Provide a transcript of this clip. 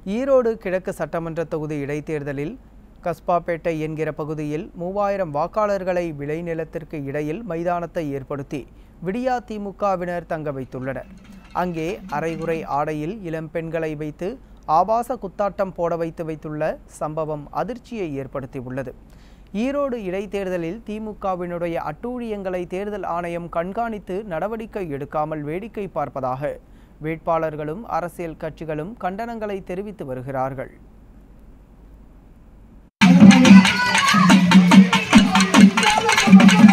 ஈரோடு கிழக்கு சட்டமன்ற தொகுதி இடைத்தேர்தலில் கஸ்பாப்பேட்டை என்கிற பகுதியில் மூவாயிரம் வாக்காளர்களை விளைநிலத்திற்கு இடையில் மைதானத்தை ஏற்படுத்தி விடியா திமுகவினர் தங்க வைத்துள்ளனர் அங்கே அரைகுறை ஆடையில் இளம் பெண்களை வைத்து ஆபாச குத்தாட்டம் போட வைத்து வைத்துள்ள சம்பவம் அதிர்ச்சியை ஏற்படுத்தியுள்ளது ஈரோடு இடைத்தேர்தலில் திமுகவினுடைய அட்டூழியங்களை தேர்தல் ஆணையம் கண்காணித்து நடவடிக்கை எடுக்காமல் வேடிக்கை பார்ப்பதாக வேட்பாளர்களும் அரசியல் கட்சிகளும் கண்டனங்களை தெரிவித்து வருகிறார்கள் Thank you.